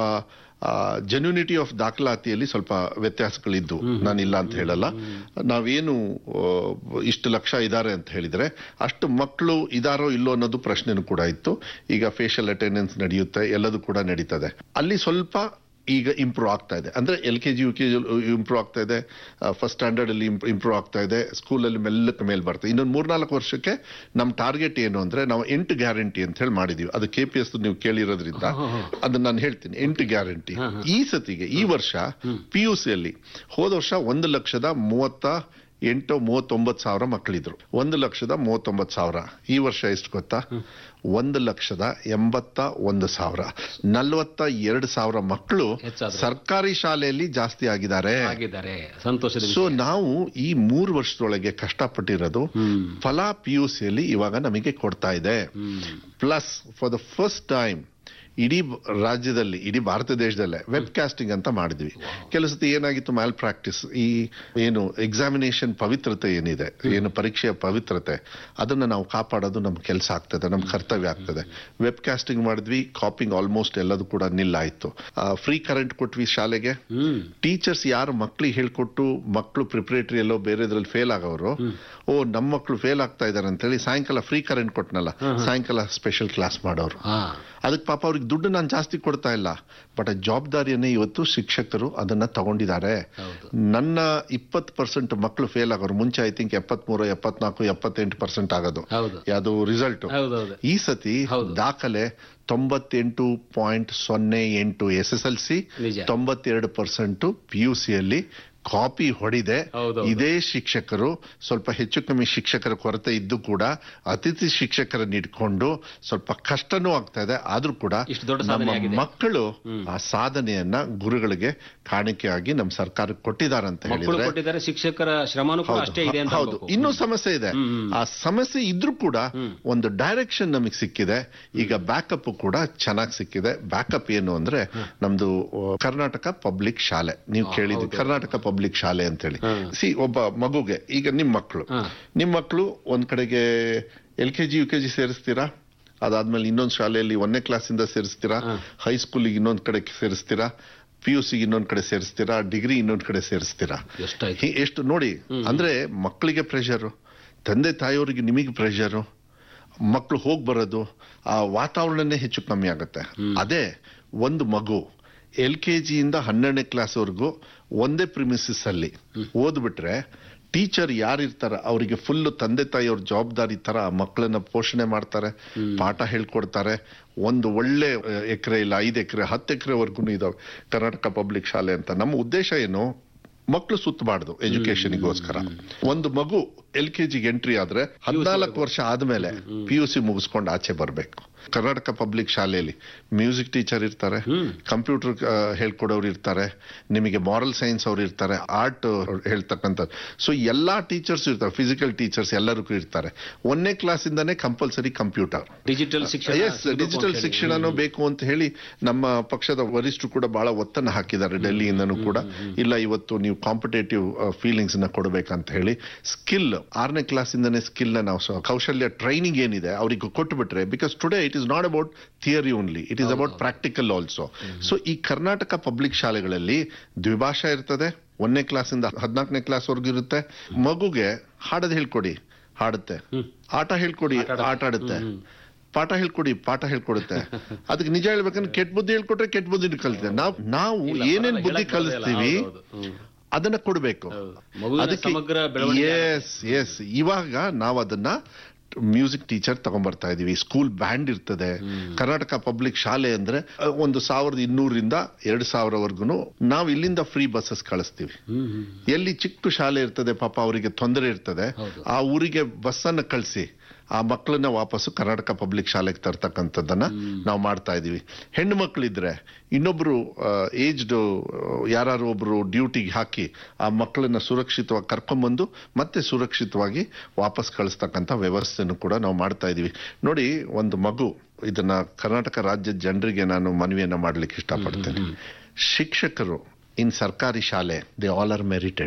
ಜೆನ್ಯೂನಿಟಿ ಆಫ್ ದಾಖಲಾತಿಯಲ್ಲಿ ಸ್ವಲ್ಪ ವ್ಯತ್ಯಾಸಗಳಿದ್ದು ನಾನಿಲ್ಲ ಅಂತ ಹೇಳಲ್ಲ ನಾವೇನು ಆ, ಇಷ್ಟು ಲಕ್ಷ ಇದ್ದಾರೆ ಅಂತ ಹೇಳಿದ್ರೆ ಅಷ್ಟು ಮಕ್ಕಳು ಇದಾರೋ ಇಲ್ಲೋ ಅನ್ನೋದು ಪ್ರಶ್ನೆನೂ ಕೂಡ ಇತ್ತು ಈಗ ಫೇಶಿಯಲ್ ಅಟೆಂಡೆನ್ಸ್ ನಡೆಯುತ್ತೆ ಎಲ್ಲದೂ ಕೂಡ ನಡೀತದೆ ಅಲ್ಲಿ ಸ್ವಲ್ಪ ಈಗ ಇಂಪ್ರೂವ್ ಆಗ್ತಾ ಇದೆ ಅಂದ್ರೆ L K G U K G improve ಆಗ್ತಾ ಇದೆ ಫಸ್ಟ್ ಸ್ಟ್ಯಾಂಡರ್ಡ್ ಅಲ್ಲಿ ಇಂಪ್ರೂವ್ ಆಗ್ತಾ ಇದೆ ಸ್ಕೂಲಲ್ಲಿ ಮೆಲ್ಲಕ್ಕೆ ಮೇಲೆ ಬರ್ತದೆ ಇನ್ನೊಂದು ಮೂರ್ನಾಲ್ಕು ವರ್ಷಕ್ಕೆ ನಮ್ಮ ಟಾರ್ಗೆಟ್ ಏನು ಅಂದ್ರೆ ನಾವು ಎಂಟು ಗ್ಯಾರಂಟಿ ಅಂತ ಹೇಳಿ ಮಾಡಿದೀವಿ ಅದು ಕೆ ಪಿ ಎಸ್ ನೀವು ಕೇಳಿರೋದ್ರಿಂದ ಅದನ್ನ ನಾನು ಹೇಳ್ತೀನಿ ಎಂಟು ಗ್ಯಾರಂಟಿ ಈ ಸತಿಗೆ ಈ ವರ್ಷ ಪಿ ಯು ಸಿಯಲ್ಲಿ ಹೋದ ವರ್ಷ ಒಂದು ಲಕ್ಷದ ಮೂವತ್ತ ಎಂಟು ಮೂವತ್ತೊಂಬತ್ತು ಸಾವಿರ ಮಕ್ಕಳಿದ್ರು ಒಂದು ಲಕ್ಷದ ಮೂವತ್ತೊಂಬತ್ತು ಸಾವಿರ ಈ ವರ್ಷ ಎಷ್ಟು ಗೊತ್ತಾ ಒಂದು ಲಕ್ಷದ ಎಂಬತ್ತ ಒಂದು ಸಾವಿರ ನಲವತ್ತ ಎರಡು ಸಾವಿರ ಮಕ್ಕಳು ಹೆಚ್ಚಾದ್ರು. ಸರ್ಕಾರಿ ಶಾಲೆಯಲ್ಲಿ ಜಾಸ್ತಿ ಆಗಿದ್ದಾರೆ ಆಗಿದ್ದಾರೆ ಸಂತೋಷದ ಸೊ ವಿಷಯ. ನಾವು ಈ ಮೂರು ವರ್ಷದೊಳಗೆ ಕಷ್ಟಪಟ್ಟಿರೋದು ಫಲ ಪಿ ಯು ಸಿಯಲ್ಲಿ ಇವಾಗ ನಮಗೆ ಕೊಡ್ತಾ ಇದೆ plus for the first time ಇಡೀ ಬ- ರಾಜ್ಯದಲ್ಲಿ ಇಡೀ ಭಾರತ ದೇಶದಲ್ಲೇ ವೆಬ್ ಕಾಸ್ಟಿಂಗ್ ಅಂತ ಮಾಡಿದ್ವಿ ಕೆಲವು ಸತಿ ಏನಾಗಿತ್ತು ಮ್ಯಾಲ್ ಪ್ರಾಕ್ಟೀಸ್ ಈ ಏನು ಎಕ್ಸಾಮಿನೇಷನ್ ಪವಿತ್ರತೆ ಏನಿದೆ ಏನು ಪರೀಕ್ಷೆಯ ಪವಿತ್ರತೆ ಅದನ್ನ ನಾವು ಕಾಪಾಡೋದು ನಮ್ಮ ಕೆಲಸ ಆಗ್ತದೆ ನಮ್ಮ ಕರ್ತವ್ಯ ಆಗ್ತದೆ ವೆಬ್ ಕಾಸ್ಟಿಂಗ್ ಮಾಡಿದ್ವಿ ಕಾಪಿಂಗ್ ಆಲ್ಮೋಸ್ಟ್ ಎಲ್ಲದೂ ಕೂಡ ನಿಲ್ಲಾಯ್ತು ಫ್ರೀ ಕರೆಂಟ್ ಕೊಟ್ವಿ ಶಾಲೆಗೆ ಹ್ಮ್ ಟೀಚರ್ಸ್ ಯಾರು ಮಕ್ಳಿಗೆ ಹೇಳ್ಕೊಟ್ಟು ಮಕ್ಕಳು ಪ್ರಿಪರೇಟರಿ ಎಲ್ಲೋ ಬೇರೆದ್ರಲ್ಲಿ ಫೇಲ್ ಆಗೋರು ಓ ನಮ್ಮ ಮಕ್ಕಳು ಫೇಲ್ ಆಗ್ತಾ ಇದಾರೆ ಅಂತೇಳಿ ಸಾಯಂಕಾಲ ಫ್ರೀ ಕರೆಂಟ್ ಕೊಟ್ನಲ್ಲ ಸಾಯಂಕಾಲ ಸ್ಪೆಷಲ್ ಕ್ಲಾಸ್ ಮಾಡೋರು ಹಾ ಅದಕ್ಕೆ ಪಾಪ ಅವ್ರಿಗೆ ದುಡ್ಡು ನಾನು ಜಾಸ್ತಿ ಕೊಡ್ತಾ ಇಲ್ಲ ಬಟ್ ಆ ಜವಾಬ್ದಾರಿಯನ್ನೇ ಇವತ್ತು ಶಿಕ್ಷಕರು ಅದನ್ನ ತಗೊಂಡಿದ್ದಾರೆ ಹೌದು. ನನ್ನ ಇಪ್ಪತ್ತು ಪರ್ಸೆಂಟ್ ಮಕ್ಕಳು ಫೇಲ್ ಆಗೋರು ಮುಂಚೆ ಐ ಥಿಂಕ್ ಎಪ್ಪತ್ಮೂರು ಎಪ್ಪತ್ನಾಲ್ಕು ಎಪ್ಪತ್ತೆಂಟು ಪರ್ಸೆಂಟ್ ಆಗೋದು ಹೌದು ಯಾವುದು ರಿಸಲ್ಟ್ ಹೌದೌದು ಈ ಸತಿ ಹೌದು. ದಾಖಲೆ ತೊಂಬತ್ತೆಂಟು ಪಾಯಿಂಟ್ ಸೊನ್ನೆ ಎಂಟು ಎಸ್ ಎಸ್ ಎಲ್ ಸಿ ನಿಜ. ತೊಂಬತ್ತೆರಡು ಪರ್ಸೆಂಟ್ ಪಿ ಯು ಸಿಯಲ್ಲಿ ಕಾಪಿ ಹೊಡಿದೆ ಹೌದೌದು. ಇದೇ ಶಿಕ್ಷಕರು ಸ್ವಲ್ಪ ಹೆಚ್ಚು ಕಮ್ಮಿ ಶಿಕ್ಷಕರ ಕೊರತೆ ಇದ್ದು ಕೂಡ ಅತಿಥಿ ಶಿಕ್ಷಕರನ್ನ ಇಟ್ಕೊಂಡು ಸ್ವಲ್ಪ ಕಷ್ಟನೂ ಆಗ್ತಾ ಇದೆ ಆದ್ರೂ ಕೂಡ ಇಷ್ಟು ದೊಡ್ಡ ಸಾಧನೆ ನಮ್ಮ ಆಗಿದೆ. ಮಕ್ಕಳು ಆ ಸಾಧನೆಯನ್ನ ಗುರುಗಳಿಗೆ ಕಾಣಿಕೆಯಾಗಿ ನಮ್ಮ ಸರ್ಕಾರಕ್ಕೆ ಕೊಟ್ಟಿದ್ದಾರೆ ಅಂತ ಮಕ್ಕಳು ಹೇಳಿದ್ರೆ ಕೊಟ್ಟಿದ್ದಾರೆ ಶಿಕ್ಷಕರ ಶ್ರಮನೂ ಕೂಡ ಅಷ್ಟೇ ಇದೆ ಅಂತ ಹೌದು ಅನ್ಬೇಕು. ಇನ್ನೂ ಸಮಸ್ಯೆ ಇದೆ ಹ್ಮ್. ಆ ಸಮಸ್ಯೆ ಇದ್ರೂ ಕೂಡ ಒಂದು ಡೈರೆಕ್ಷನ್ ನಮಗೆ ಸಿಕ್ಕಿದೆ ಈಗ ಬ್ಯಾಕಪ್ ಕೂಡ ಚೆನ್ನಾಗಿ ಸಿಕ್ಕಿದೆ ಬ್ಯಾಕಪ್ ಏನು ಅಂದ್ರೆ ನಮ್ದು ಆ, ಕರ್ನಾಟಕ ಪಬ್ಲಿಕ್ ಶಾಲೆ ನೀವು ಕೇಳಿದ್ರಿ ಕರ್ನಾಟಕ ಪಬ್ಲಿಕ್ ಶಾಲೆ ಅಂತೇಳಿ ಸಿ ಒಬ್ಬ ಮಗುಗೆ ಈಗ ನಿಮ್ ಮಕ್ಕಳು ಹಾ. ನಿಮ್ ಮಕ್ಕಳು ಒಂದ್ ಕಡೆಗೆ L K G U K G ಸೇರಿಸ್ತೀರಾ ಅದಾದ್ಮೇಲೆ ಇನ್ನೊಂದು ಶಾಲೆಯಲ್ಲಿ ಒಂದನೇ ಕ್ಲಾಸಿಂದ ಸೇರಿಸ್ತೀರಾ ಹೈಸ್ಕೂಲಿಗೆ ಇನ್ನೊಂದ್ ಕಡೆ ಸೇರಿಸ್ತೀರಾ ಪಿ ಯು ಸಿಗೆ ಇನ್ನೊಂದ್ ಕಡೆ ಸೇರಿಸ್ತೀರಾ ಡಿಗ್ರಿ ಇನ್ನೊಂದ್ ಕಡೆ ಸೇರಿಸ್ತೀರಾ ಎಷ್ಟಾಯ್ತು ಹಿ- ಎಷ್ಟು ನೋಡಿ ಅಂದ್ರೆ ಮಕ್ಕಳಿಗೆ ಪ್ರೆಷರು ತಂದೆ ತಾಯಿಯವರಿಗೆ ನಿಮಗೆ ಪ್ರೆಷರು ಮಕ್ಕಳು ಹೋಗಿ ಬರೋದು ಆ ವಾತಾವರಣನೇ ಹೆಚ್ಚು ಕಮ್ಮಿ ಆಗುತ್ತೆ ಅದೇ ಒಂದು ಮಗು ಎಲ್ ಕೆ ಜಿಯಿಂದ ಹನ್ನೆರಡನೇ ಕ್ಲಾಸ್ವರೆಗೂ ಒಂದೇ ಪ್ರಿಮಿಸಿಸ್ ಅಲ್ಲಿ ಓದ್ಬಿಟ್ರೆ ಟೀಚರ್ ಯಾರಿರ್ತಾರ ಅವರಿಗೆ ಫುಲ್ ತಂದೆ ತಾಯಿಯವ್ರ ಜವಾಬ್ದಾರಿ ತರ ಆ ಮಕ್ಕಳನ್ನ ಪೋಷಣೆ ಮಾಡ್ತಾರೆ ಪಾಠ ಹೇಳ್ಕೊಡ್ತಾರೆ ಒಂದು ಒಳ್ಳೆ ಎಕರೆ ಇಲ್ಲ ಐದು ಎಕರೆ ಹತ್ತು ಎಕರೆವರೆಗೂ ಇದಾವೆ ಕರ್ನಾಟಕ ಪಬ್ಲಿಕ್ ಶಾಲೆ ಅಂತ ನಮ್ಮ ಉದ್ದೇಶ ಏನು ಮಕ್ಕಳು ಸುತ್ತಬಾರ್ದು ಎಜುಕೇಶನ್ಗೋಸ್ಕರ ಒಂದು ಮಗು ಎಲ್ ಕೆ ಜಿಗೆ ಎಂಟ್ರಿ ಆದ್ರೆ ಹದಿನಾಲ್ಕು ವರ್ಷ ಆದ್ಮೇಲೆ ಪಿ ಯು ಸಿ ಮುಗಿಸ್ಕೊಂಡು ಆಚೆ ಬರಬೇಕು ಕರ್ನಾಟಕ ಪಬ್ಲಿಕ್ ಶಾಲೆಯಲ್ಲಿ ಮ್ಯೂಸಿಕ್ ಟೀಚರ್ ಇರ್ತಾರೆ ಕಂಪ್ಯೂಟರ್ ಹೇಳ್ಕೊಡೋರು ಇರ್ತಾರೆ ನಿಮಗೆ ಮಾರಲ್ ಸೈನ್ಸ್ ಅವ್ರು ಇರ್ತಾರೆ ಆರ್ಟ್ ಹೇಳ್ತಕ್ಕಂಥ ಸೊ ಎಲ್ಲಾ ಟೀಚರ್ಸ್ ಇರ್ತಾರೆ ಫಿಸಿಕಲ್ ಟೀಚರ್ಸ್ ಎಲ್ಲರಿಗೂ ಇರ್ತಾರೆ ಒಂದನೇ ಕ್ಲಾಸಿಂದಾನೇ ಕಂಪಲ್ಸರಿ ಕಂಪ್ಯೂಟರ್ ಡಿಜಿಟಲ್ ಶಿಕ್ಷಣ ಎಸ್ ಸಿಗ್ಬೇಕು ಡಿಜಿಟಲ್ ಅಂತ ಹೇಳಿ. ಶಿಕ್ಷಣನೂ ಬೇಕು ಅಂತ ಹೇಳಿ ನಮ್ಮ ಪಕ್ಷದ ವರಿಷ್ಠರು ಕೂಡ ಬಹಳ ಒತ್ತನ್ನು ಹಾಕಿದ್ದಾರೆ ಡೆಲ್ಲಿಯಿಂದನೂ ಕೂಡ ಇಲ್ಲ ಇವತ್ತು ನೀವು ಕಾಂಪಿಟೇಟಿವ್ ಫೀಲಿಂಗ್ಸ್ ನ ಕೊಡಬೇಕಂತ ಹೇಳಿ ಸ್ಕಿಲ್ ಆರನೇ ಕ್ಲಾಸ್ ಇಂದನೇ ಸ್ಕಿಲ್ ನ ನಾವು ಸ- ಕೌಶಲ್ಯ ಟ್ರೈನಿಂಗ್ ಏನಿದೆ ಅವರಿಗೆ ಕೊಟ್ಟುಬಿಟ್ರೆ because today it is not about theory only it is about practical also so ಈ ಕರ್ನಾಟಕ ಪಬ್ಲಿಕ್ ಶಾಲೆಗಳಲ್ಲಿ ದ್ವಿಭಾಷಾ ಇರ್ತದೆ ಒಂದನೇ ಕ್ಲಾಸಿಂದ ಹದಿನಾಲ್ಕನೇ ಕ್ಲಾಸ್ ವರ್ಗು ಇರುತ್ತೆ ಮಗುಗೆ ಹಾಡೋದು ಹೇಳ್ಕೊಡಿ ಹಾಡುತ್ತೆ ಆಟ ಹೇಳ್ಕೊಡಿ ಆಟ ಆಡುತ್ತೆ ಪಾಠ ಹೇಳ್ಕೊಡಿ ಪಾಠ ಹೇಳ್ಕೊಡುತ್ತೆ ಅದಕ್ಕೆ ನಿಜ ಹೇಳ್ಬೇಕಂದ್ರೆ ಕೆಟ್ಟ ಬುದ್ಧಿ ಹೇಳ್ಕೊಟ್ರೆ ಕೆಟ್ಟ ಬುದ್ಧಿ ಕಲಿತೆ ನಾವು ನಾವು ಇಲ್ಲ, ಏನೇನ್ ಪರವಾಗಿಲ್ಲ, ಬುದ್ಧಿ ಹೇಳಕ್ ಬರೋದಿಲ್ಲ. ಕಲಿಸ್ತೀವಿ ಹೌದು, ಹೌದು. ಹ್ಮ್. ಅದನ್ನ ಕೊಡ್ಬೇಕು ಹೌದು. ಮಗುವಿನ ಸಮಗ್ರ ಬೆಳವಣಿಗೆ ಎಸ್ ಎಸ್ ಇವಾಗ ನಾವು ಅದನ್ನ ಮ್ಯೂಸಿಕ್ ಟೀಚರ್ ತಗೊಂಡ್ಬರ್ತಾ ಇದೀವಿ ಸ್ಕೂಲ್ ಬ್ಯಾಂಡ್ ಇರ್ತದೆ ಕರ್ನಾಟಕ ಪಬ್ಲಿಕ್ ಶಾಲೆ ಅಂದ್ರೆ ಅ, ಒಂದು ಸಾವಿರದ ಇನ್ನೂರಿಂದ ಎರಡು ಸಾವಿರವರೆಗೂ ನಾವು ಇಲ್ಲಿಂದ ಫ್ರೀ ಬಸ್ಸಸ್ ಕಳಿಸ್ತೀವಿ ಹ್ಮ್ ಹ್ಮ್ ಎಲ್ಲಿ ಚಿಕ್ಕ ಶಾಲೆ ಇರ್ತದೆ ಪಾಪ ಅವರಿಗೆ ತೊಂದರೆ ಇರ್ತದೆ ಹೌದು. ಆ ಊರಿಗೆ ಬಸ್ ಅನ್ನ ಕಳಿಸಿ ಆ ಮಕ್ಕಳನ್ನ ವಾಪಸ್ಸು ಕರ್ನಾಟಕ ಪಬ್ಲಿಕ್ ಶಾಲೆಗೆ ತರ್ತಕ್ಕಂಥದ್ದನ್ನ ನಾವು ಮಾಡ್ತಾ ಇದೀವಿ ಹೆಣ್ಣು ಮಕ್ಕಳಿದ್ರೆ ಇನ್ನೊಬ್ರು ಏಜ್ಡ್ ಯಾರು ಒಬ್ರು ಡ್ಯೂಟಿಗೆ ಹಾಕಿ ಆ ಮಕ್ಕಳನ್ನ ಸುರಕ್ಷಿತವಾಗಿ ಕರ್ಕೊಂಡ್ಬಂದು ಮತ್ತೆ ಸುರಕ್ಷಿತವಾಗಿ ವಾಪಸ್ ಕಳಿಸ್ತಕ್ಕಂಥ ವ್ಯವಸ್ಥೆನೂ ಕೂಡ ನಾವು ಮಾಡ್ತಾ ಇದೀವಿ ನೋಡಿ ಒಂದು ಮಗು ಇದನ್ನ ಕರ್ನಾಟಕ ರಾಜ್ಯದ ಜನರಿಗೆ ನಾನು ಮನವಿಯನ್ನ ಮಾಡ್ಲಿಕ್ಕೆ ಇಷ್ಟಪಡ್ತೇನೆ ಶಿಕ್ಷಕರು ಇನ್ ಸರ್ಕಾರಿ ಶಾಲೆ they all are merited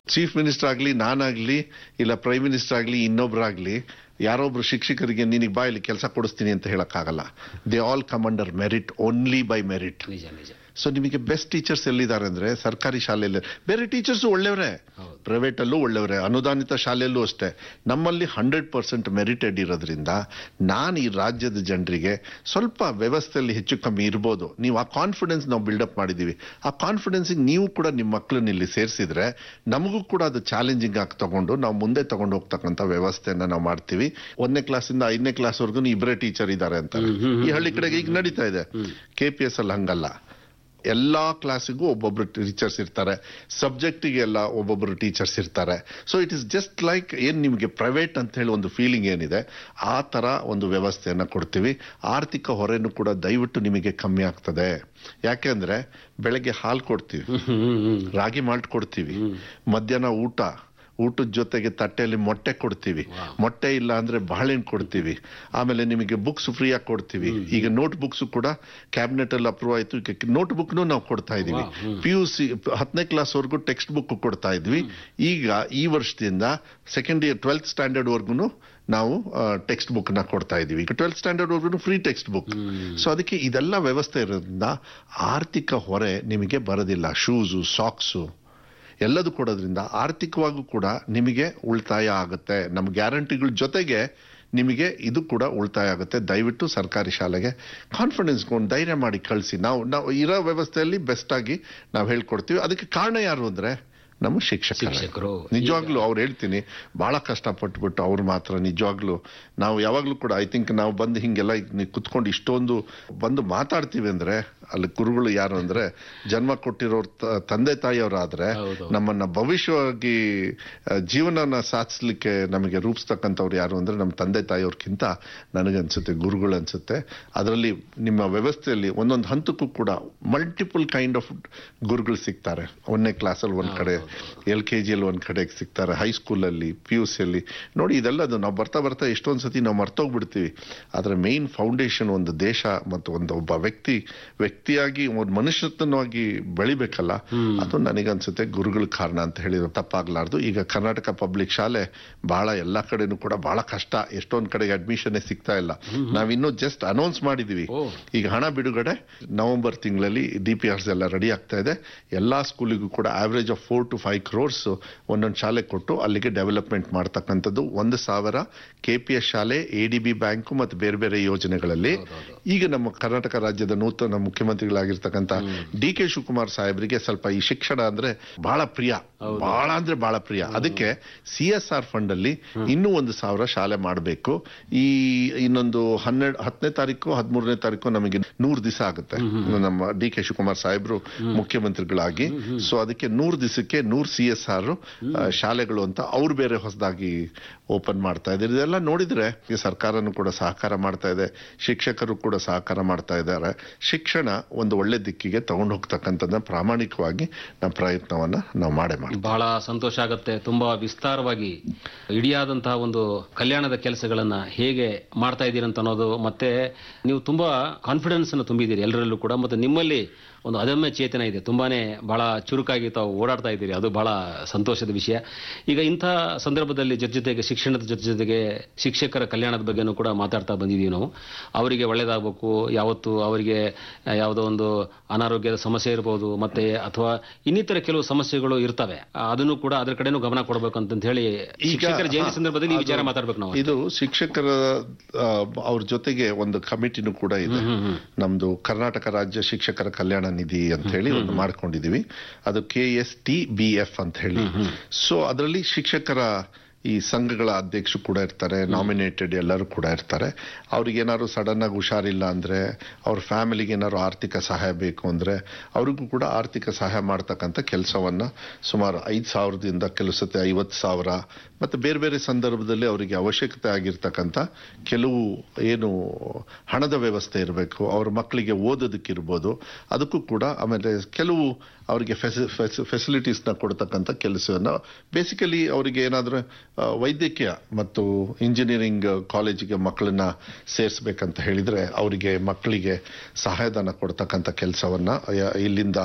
chief minister ಆಗ್ಲಿ ನಾನಾಗ್ಲಿ ಇಲ್ಲ ಪ್ರೈಮ್ ಮಿನಿಸ್ಟರ್ ಆಗ್ಲಿ ಇನ್ನೊಬ್ರಾಗ್ಲಿ ಯಾರೊಬ್ರು ಶಿಕ್ಷಕರಿಗೆ ನಿನಗೆ ಬಾ ಇಲ್ಲಿ ಕೆಲಸ ಕೊಡಿಸ್ತೀನಿ ಅಂತ ಹೇಳಕ್ಕಾಗಲ್ಲ they all come under merit only by merit ನಿಜ ನಿಜ ಸೊ ನಿಮಗೆ ಬೆಸ್ಟ್ ಟೀಚರ್ಸ್ ಎಲ್ಲಿದ್ದಾರೆ ಅಂದ್ರೆ ಸರ್ಕಾರಿ ಶಾಲೆಯಲ್ಲಿ ಬೇರೆ ಟೀಚರ್ಸ್ ಒಳ್ಳೆಯವರೇ ಹೌದು. ಪ್ರೈವೇಟ್ ಅಲ್ಲೂ ಒಳ್ಳೆಯವರೇ ಅನುದಾನಿತ ಶಾಲೆಯಲ್ಲೂ ಅಷ್ಟೇ ನಮ್ಮಲ್ಲಿ ಹಂಡ್ರೆಡ್ ಪರ್ಸೆಂಟ್ ಮೆರಿಟೆಡ್ ಇರೋದ್ರಿಂದ ನಾನು ಈ ರಾಜ್ಯದ ಜನರಿಗೆ ಸ್ವಲ್ಪ ವ್ಯವಸ್ಥೆಯಲ್ಲಿ ಹೆಚ್ಚು ಕಮ್ಮಿ ಇರ್ಬೋದು ನೀವು ಆ ಕಾನ್ಫಿಡೆನ್ಸ್ ನಾವು ಬಿಲ್ಡಪ್ ಮಾಡಿದೀವಿ ಆ ಕಾನ್ಫಿಡೆನ್ಸ್ ನೀವು ಕೂಡ ನಿಮ್ಮ ಮಕ್ಕಳನ್ನ ಇಲ್ಲಿ ಸೇರಿಸಿದ್ರೆ ನಮಗೂ ಕೂಡ ಅದು ಚಾಲೆಂಜಿಂಗ್ ಆಗಿ ತಗೊಂಡು ನಾವು ಮುಂದೆ ತಗೊಂಡು ಹೋಗ್ತಕ್ಕಂಥ ವ್ಯವಸ್ಥೆಯನ್ನ ನಾವು ಮಾಡ್ತೀವಿ ಒಂದನೇ ಕ್ಲಾಸಿಂದ ಐದನೇ ಕ್ಲಾಸ್ವರೆಗೂ ಇಬ್ಬರೇ ಟೀಚರ್ ಇದ್ದಾರೆ ಅಂತ ಈ ಹಳ್ಳಿ ಕಡೆಗೆ ಈಗ ನಡೀತಾ ಇದೆ ಕೆ ಪಿ ಎಸ್ ಅಲ್ಲಿ ಹಂಗಲ್ಲ ಎಲ್ಲಾ ಕ್ಲಾಸಿಗೂ ಒಬ್ಬೊಬ್ರು ಟೀಚರ್ಸ್ ಇರ್ತಾರೆ ಸಬ್ಜೆಕ್ಟಿಗೆ ಎಲ್ಲ ಒಬ್ಬೊಬ್ರು ಟೀಚರ್ಸ್ ಇರ್ತಾರೆ so it is just like ಏನ್ ನಿಮಗೆ ಪ್ರೈವೇಟ್ ಅಂತ ಹೇಳಿ ಒಂದು ಫೀಲಿಂಗ್ ಏನಿದೆ ಆ ತರ ಒಂದು ವ್ಯವಸ್ಥೆಯನ್ನ ಕೊಡ್ತೀವಿ ಆರ್ಥಿಕ ಹೊರೆನೂ ಕೂಡ ದಯವಿಟ್ಟು ನಿಮಗೆ ಕಮ್ಮಿ ಆಗ್ತದೆ ಯಾಕೆಂದ್ರೆ ಬೆಳಗ್ಗೆ ಹಾಲು ಕೊಡ್ತೀವಿ ರಾಗಿ ಮಾಲ್ಟ್ ಕೊಡ್ತೀವಿ ಮಧ್ಯಾಹ್ನ ಊಟ ಊಟದ ಜೊತೆಗೆ ತಟ್ಟೆಯಲ್ಲಿ ಮೊಟ್ಟೆ ಕೊಡ್ತೀವಿ ಮೊಟ್ಟೆ ಇಲ್ಲ ಅಂದ್ರೆ ಬಾಳೆಹಣ್ಣು ಕೊಡ್ತೀವಿ ಆಮೇಲೆ ನಿಮಗೆ ಬುಕ್ಸ್ ಫ್ರೀ ಆಗಿ ಕೊಡ್ತೀವಿ ಈಗ ನೋಟ್ ಬುಕ್ಸ್ ಕೂಡ ಕ್ಯಾಬಿನೆಟ್ ಅಲ್ಲಿ ಅಪ್ರೂವ್ ಆಯ್ತು ಈಗ ನೋಟ್ ಬುಕ್ ನಾವು ಕೊಡ್ತಾ ಇದೀವಿ ಪಿ ಯು ಸಿ ಹತ್ತನೇ ಕ್ಲಾಸ್ ವರೆಗೂ ಟೆಕ್ಸ್ಟ್ ಬುಕ್ ಕೊಡ್ತಾ ಇದ್ವಿ ಈಗ ಈ ವರ್ಷದಿಂದ ಸೆಕೆಂಡ್ ಇಯರ್ ಟ್ವೆಲ್ತ್ ಸ್ಟ್ಯಾಂಡರ್ಡ್ ವರ್ಗು ನಾವು ಟೆಕ್ಸ್ಟ್ ಬುಕ್ ನ ಕೊಡ್ತಾ ಇದೀವಿ ಈಗ ಟ್ವೆಲ್ತ್ ಸ್ಟ್ಯಾಂಡರ್ಡ್ ವರ್ಗು ಫ್ರೀ ಟೆಕ್ಸ್ಟ್ ಬುಕ್ ಸೊ ಅದಕ್ಕೆ ಇದೆಲ್ಲ ವ್ಯವಸ್ಥೆ ಇರೋದ್ರಿಂದ ಆರ್ಥಿಕ ಹೊರೆ ನಿಮಗೆ ಬರೋದಿಲ್ಲ ಶೂಸು ಸಾಕ್ಸು ಎಲ್ಲದು ಕೊಡೋದ್ರಿಂದ ಆರ್ಥಿಕವಾಗೂ ಕೂಡ ನಿಮಗೆ ಉಳಿತಾಯ ಆಗುತ್ತೆ ನಮ್ಮ ಗ್ಯಾರಂಟಿಗಳ ಜೊತೆಗೆ ನಿಮಗೆ ಇದು ಕೂಡ ಉಳಿತಾಯ ಆಗುತ್ತೆ ದಯವಿಟ್ಟು ಸರ್ಕಾರಿ ಶಾಲೆಗೆ ಕಾನ್ಫಿಡೆನ್ಸ್ ಕೊಂಡು ಧೈರ್ಯ ಮಾಡಿ ಕಳಿಸಿ ನಾವು ನಾವು ಇರೋ ವ್ಯವಸ್ಥೆಯಲ್ಲಿ ಬೆಸ್ಟ್ ಆಗಿ ನಾವು ಹೇಳ್ಕೊಡ್ತೀವಿ ಅದಕ್ಕೆ ಕಾರಣ ಯಾರು ಅಂದ್ರೆ ನಮ್ಮ ಶಿಕ್ಷಕರು ಶಿಕ್ಷಕರು. ನಿಜವಾಗ್ಲೂ ಅವ್ರು ಹೇಳ್ತೀನಿ ಬಹಳ ಕಷ್ಟಪಟ್ಬಿಟ್ಟು ಅವ್ರು ಮಾತ್ರ ನಿಜವಾಗ್ಲೂ ನಾವು ಯಾವಾಗ್ಲೂ ಕೂಡ ಐ ಥಿಂಕ್ ನಾವು ಬಂದು ಹಿಂಗೆಲ್ಲ ನೀವು ಕುತ್ಕೊಂಡು ಇಷ್ಟೊಂದು ಬಂದು ಮಾತಾಡ್ತೀವಿ ಅಂದ್ರೆ ಅಲ್ಲಿ ಗುರುಗಳು ಯಾರು ಅಂದ್ರೆ ಜನ್ಮ ಕೊಟ್ಟಿರೋರ್ ತ- ತಂದೆ ತಾಯಿಯವರಾದ್ರೆ ಹೌದು. ನಮ್ಮನ್ನ ಭವಿಷ್ಯವಾಗಿ ಆ, ಜೀವನನ ಸಾಧಿಸ್ಲಿಕ್ಕೆ ನಮಗೆ ರೂಪಿಸ್ತಕ್ಕಂಥವ್ರು ಯಾರು ಅಂದ್ರೆ ನಮ್ಮ ತಂದೆ ತಾಯಿಯವ್ರಕ್ಕಿಂತ ನನಗನ್ಸುತ್ತೆ ಗುರುಗಳು ಅನ್ಸುತ್ತೆ ಅದರಲ್ಲಿ ನಿಮ್ಮ ವ್ಯವಸ್ಥೆಯಲ್ಲಿ ಒಂದೊಂದು ಹಂತಕ್ಕೂ ಕೂಡ ಮಲ್ಟಿಪಲ್ ಕೈಂಡ್ ಆಫ್ ಗುರುಗಳು ಸಿಗ್ತಾರೆ ಒಂದನೇ ಕ್ಲಾಸಲ್ಲಿ ಒಂದ್ ಕಡೆ ಎಲ್ ಕೆ ಜಿಯಲ್ಲಿ ಒಂದ್ ಕಡೆ ಸಿಗ್ತಾರೆ ಹೈಸ್ಕೂಲಲ್ಲಿ ಪಿ ಯು ಸಿಯಲ್ಲಿ ನೋಡಿ ಇದೆಲ್ಲದು ನಾವು ಬರ್ತಾ ಬರ್ತಾ ಎಷ್ಟೊಂದ್ ಸತಿ ನಾವು ಮರ್ತೋಗ್ಬಿಡ್ತೀವಿ ಆದ್ರೆ ಮೇನ್ ಫೌಂಡೇಶನ್ ಒಂದು ದೇಶ ಮತ್ತು ಒಂದು ಒಬ್ಬ ವ್ಯಕ್ತಿ ವ್ಯಕ್ತಿಯಾಗಿ ಒಂದು ಮನುಷ್ಯತ್ವವಾಗಿ ಬೆಳಿಬೇಕಲ್ಲ ಅದು ನನಗನ್ಸುತ್ತೆ ಗುರುಗಳ ಕಾರಣ ಅಂತ ಹೇಳಿದ್ರು ತಪ್ಪಾಗ್ಲಾರ್ದು ಈಗ ಕರ್ನಾಟಕ ಪಬ್ಲಿಕ್ ಶಾಲೆ ಬಹಳ ಎಲ್ಲಾ ಕಡೆನೂ ಕೂಡ ಬಹಳ ಕಷ್ಟ ಎಷ್ಟೊಂದ್ ಕಡೆಗೆ ಅಡ್ಮಿಷನ್ ಸಿಗ್ತಾ ಇಲ್ಲ ನಾವಿನ್ನೂ ಜಸ್ಟ್ ಅನೌನ್ಸ್ ಮಾಡಿದೀವಿ ಓ. ಈಗ ಹಣ ಬಿಡುಗಡೆ ನವೆಂಬರ್ ತಿಂಗಳಲ್ಲಿ ಡಿ ಪಿ ಆರ್ಸ್ ಎಲ್ಲ ರೆಡಿ ಆಗ್ತಾ ಇದೆ ಎಲ್ಲಾ ಸ್ಕೂಲಿಗೂ ಕೂಡ average of four to five crores ಒಂದೊಂದು ಶಾಲೆ ಕೊಟ್ಟು ಅಲ್ಲಿಗೆ ಡೆವಲಪ್ಮೆಂಟ್ ಮಾಡ್ತಕ್ಕಂಥದ್ದು ಒಂದು ಸಾವಿರ ಕೆ ಪಿ ಎಸ್ ಶಾಲೆ ಎ ಡಿ ಬಿ ಬ್ಯಾಂಕು ಮತ್ತು ಬೇರೆ ಬೇರೆ ಯೋಜನೆಗಳಲ್ಲಿ ಈಗ ನಮ್ಮ ಕರ್ನಾಟಕ ರಾಜ್ಯದ ನೂತನ ಮುಖ್ಯಮಂತ್ರಿಗಳಾಗಿರ್ತಕ್ಕಂಥ ಡಿ ಕೆ ಶಿವಕುಮಾರ್ ಸಾಹೇಬರಿಗೆ ಸ್ವಲ್ಪ ಈ ಶಿಕ್ಷಣ ಅಂದ್ರೆ ಬಹಳ ಪ್ರಿಯ ಬಹಳ ಅಂದ್ರೆ ಬಹಳ ಪ್ರಿಯ ಅದಕ್ಕೆ ಸಿ ಎಸ್ ಆರ್ ಫಂಡ್ ಅಲ್ಲಿ ಇನ್ನೂ ಒಂದು ಸಾವಿರ ಶಾಲೆ ಮಾಡಬೇಕು ಈ ಇನ್ನೊಂದು ಹನ್ನೆರಡು ಹತ್ತನೇ ತಾರೀಕು ಹದಿಮೂರನೇ ತಾರೀಕು ನಮಗೆ ನೂರು ದಿವಸ ಆಗುತ್ತೆ ನಮ್ಮ ಡಿ ಕೆ ಶಿವಕುಮಾರ್ ಸಾಹೇಬರು ಮುಖ್ಯಮಂತ್ರಿಗಳಾಗಿ ಸೊ ಅದಕ್ಕೆ ನೂರು ದಿವಸಕ್ಕೆ ನೂರು ಸಿ ಎಸ್ ಆರ್ ಶಾಲೆಗಳು ಅಂತ ಅವ್ರು ಬೇರೆ ಹೊಸದಾಗಿ ಓಪನ್ ಮಾಡ್ತಾ ಇದ್ದಾರೆ ಇದೆಲ್ಲ ನೋಡಿದ್ರೆ ಈ ಸರ್ಕಾರನು ಕೂಡ ಸಹಕಾರ ಮಾಡ್ತಾ ಇದೆ ಶಿಕ್ಷಕರು ಕೂಡ ಸಹಕಾರ ಮಾಡ್ತಾ ಇದ್ದಾರೆ ಶಿಕ್ಷಣ ಒಂದು ಒಳ್ಳೆ ದಿಕ್ಕಿಗೆ ತಗೊಂಡು ಹೋಗ್ತಕ್ಕಂಥದ್ದನ್ನ ಪ್ರಾಮಾಣಿಕವಾಗಿ ನಮ್ಮ ಪ್ರಯತ್ನವನ್ನ ನಾವು ಮಾಡೇ ಮಾಡ್ತೀವಿ ಬಹಳ ಸಂತೋಷ ಆಗುತ್ತೆ ತುಂಬಾ ವಿಸ್ತಾರವಾಗಿ ಇಡಿಯಾದಂತಹ ಒಂದು ಕಲ್ಯಾಣದ ಕೆಲಸಗಳನ್ನ ಹೇಗೆ ಮಾಡ್ತಾ ಇದ್ದೀರಿ ಅಂತ ಅನ್ನೋದು ಮತ್ತೆ ನೀವು ತುಂಬಾ ಕಾನ್ಫಿಡೆನ್ಸ್ ಅನ್ನು ತುಂಬಿದ್ದೀರಿ ಎಲ್ಲರಲ್ಲೂ ಕೂಡ ಮತ್ತೆ ನಿಮ್ಮಲ್ಲಿ ಒಂದು ಅದಮ್ಯ ಚೇತನ ಇದೆ ತುಂಬಾನೇ ಬಹಳ ಚುರುಕಾಗಿ ತಾವು ಓಡಾಡ್ತಾ ಇದ್ದೀರಿ ಅದು ಬಹಳ ಸಂತೋಷದ ವಿಷಯ ಈಗ ಇಂಥ ಸಂದರ್ಭದಲ್ಲಿ ಜೊತೆ ಜೊತೆಗೆ ಶಿಕ್ಷಣದ ಜೊತೆ ಜೊತೆಗೆ ಶಿಕ್ಷಕರ ಕಲ್ಯಾಣದ ಬಗ್ಗೆನೂ ಕೂಡ ಮಾತಾಡ್ತಾ ಬಂದಿದ್ದೀವಿ ನಾವು ಅವರಿಗೆ ಒಳ್ಳೇದಾಗಬೇಕು ಯಾವತ್ತು ಅವರಿಗೆ ಯಾವುದೋ ಒಂದು ಅನಾರೋಗ್ಯದ ಸಮಸ್ಯೆ ಇರಬಹುದು ಮತ್ತೆ ಅಥವಾ ಇನ್ನಿತರ ಕೆಲವು ಸಮಸ್ಯೆಗಳು ಇರ್ತವೆ ಆ, ಅದನ್ನು ಕೂಡ ಅದ್ರ ಕಡೆನೂ ಗಮನ ಕೊಡಬೇಕು ಅಂತ ಹೇಳಿ ಶಿಕ್ಷಕರ ಜಯಂತಿ ಸಂದರ್ಭದಲ್ಲಿ ಈ ವಿಚಾರ ಮಾತಾಡ್ಬೇಕು ನಾವು ಇದು ಶಿಕ್ಷಕರ ಆ, ಅವ್ರ ಜೊತೆಗೆ ಒಂದು ಕಮಿಟಿನೂ ಕೂಡ ಇದೆ ನಮ್ದು ಕರ್ನಾಟಕ ರಾಜ್ಯ ಶಿಕ್ಷಕರ ಕಲ್ಯಾಣ ನಿಧಿ ಅಂತ ಹೇಳಿ ಒಂದು ಮಾಡ್ಕೊಂಡಿದೀವಿ ಅದು K S T B F ಅಂತ ಹೇಳಿ ಸೊ ಅದರಲ್ಲಿ ಶಿಕ್ಷಕರ ಈ ಸಂಘಗಳ ಅಧ್ಯಕ್ಷರು ಕೂಡ ಇರ್ತಾರೆ ನಾಮಿನೇಟೆಡ್ ಎಲ್ಲರೂ ಕೂಡ ಇರ್ತಾರೆ ಅವ್ರಿಗೆ ಏನಾದ್ರು ಸಡನ್ ಆಗಿ ಹುಷಾರಿಲ್ಲ ಅಂದ್ರೆ ಅವ್ರ ಫ್ಯಾಮಿಲಿಗೆ ಏನಾದ್ರು ಆರ್ಥಿಕ ಸಹಾಯ ಬೇಕು ಅಂದ್ರೆ ಅವ್ರಿಗೂ ಕೂಡ ಆರ್ಥಿಕ ಸಹಾಯ ಮಾಡ್ತಕ್ಕಂಥ ಕೆಲಸವನ್ನ ಸುಮಾರು ಐದು ಸಾವಿರದಿಂದ ಕೆಲವು ಸತಿ ಐವತ್ತು ಸಾವಿರ ಮತ್ತೆ ಬೇರೆ ಬೇರೆ ಸಂದರ್ಭದಲ್ಲಿ ಅವರಿಗೆ ಅವಶ್ಯಕತೆ ಆಗಿರ್ತಕ್ಕಂಥ ಕೆಲವು ಏನು ಹಣದ ವ್ಯವಸ್ಥೆ ಇರಬೇಕು ಅವ್ರ ಮಕ್ಕಳಿಗೆ ಓದೋದಕ್ಕಿರ್ಬೋದು ಅದಕ್ಕೂ ಕೂಡ ಆಮೇಲೆ ಕೆಲವು ಅವರಿಗೆ ಫೆಸಿಲಿಟೀಸ್ನ ಕೊಡ್ತಕ್ಕಂಥ ಕೆಲಸವನ್ನ ಬೇಸಿಕಲಿ ಅವರಿಗೆ ಏನಾದರೂ ವೈದ್ಯಕೀಯ ಮತ್ತು ಇಂಜಿನಿಯರಿಂಗ್ ಕಾಲೇಜಿಗೆ ಮಕ್ಕಳನ್ನ ಸೇರಿಸ್ಬೇಕಂತ ಹೇಳಿದ್ರೆ ಅವರಿಗೆ ಮಕ್ಕಳಿಗೆ ಸಹಾಯಧನ ಕೊಡ್ತಕ್ಕಂಥ ಕೆಲಸವನ್ನ ಇಲ್ಲಿಂದ